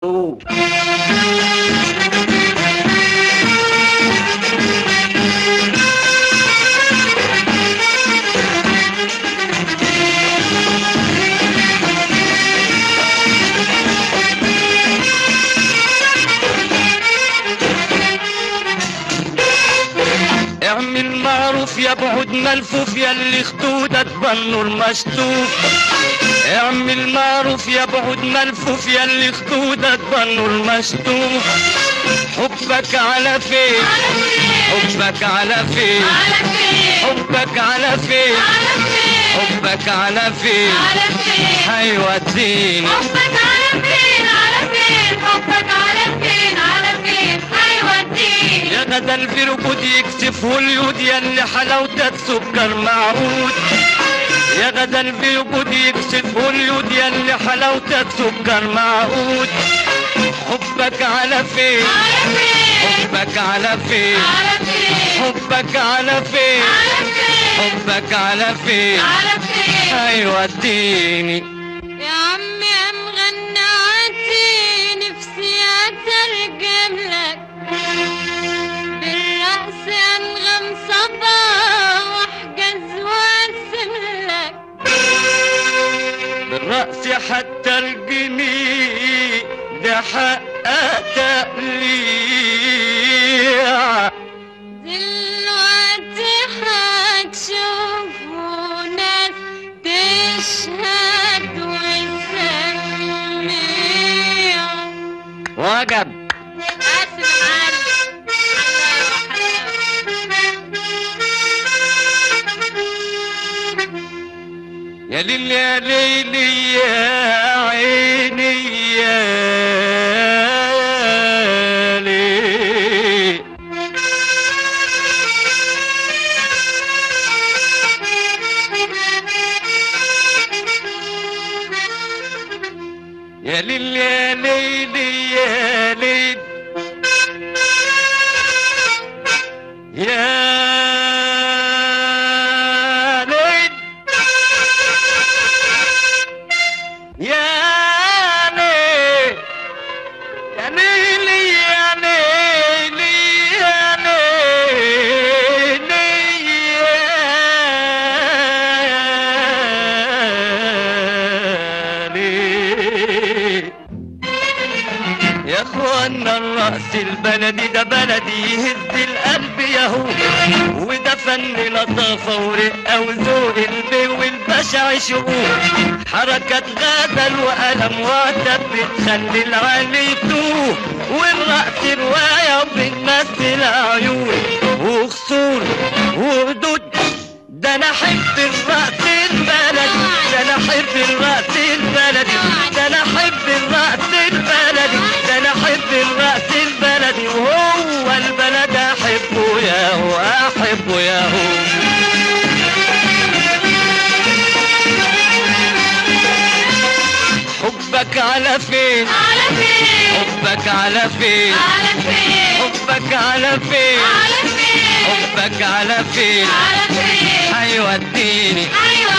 اعمل معروف يا بعد ملفوف يا اللي خدودك بنو المشطوف اعمل معروف يا بعد ملفوف يا اللي خدودك بنو المشطوف حبك على فين حبك على فين حبك على فين حبك على فين هيوديني حبك على فين على فين حبك على فين على فين هيوديني يا غدا الفرقود يكسفه اليود يا اللي حلاوتك سكر معهود يا غدا الفرقود يكسفه اليود يا اللي حلاوتك سكر معهود حبك على فين على فين حبك على فين على فين حبك على فين على فين حبك على فين على فين هيوديني يا عمي ام غناتي نفسي اترجم لك بالرقص انغم صبا واحجز وارسم لك بالرأس حتى الجنيه ده حق تقليع دلوقتي هتشوفوا ناس تشهد وتسميع وجب آسف معلم يا ليل يا ليل يا عيني يا ليل يا ليل يا ليل يا ليل يا ليل يا ليل يا ليل يا ليل يا ليل يا ليل يا اخوانا الرأس البلدي ده بلدي يهز القلب ياهو وده فن لطافة ورقة وذوق البي والبشع شؤون حركة غزل وقلم وعتب بتخلي العالي يتوه والرأس رواية وبتمثل عيون وخصور وردود ده انا احب الرأس البلدي ده انا احب الرأس البلدي ده انا احب الرأس البلدي ده انا احب الرأس البلدي وهو البلد احبه يا هو احبه يا هو حبك على فين على فين حبك على فين على فين حبك على فين على فين حبك على فين على فين هيوديني أيوة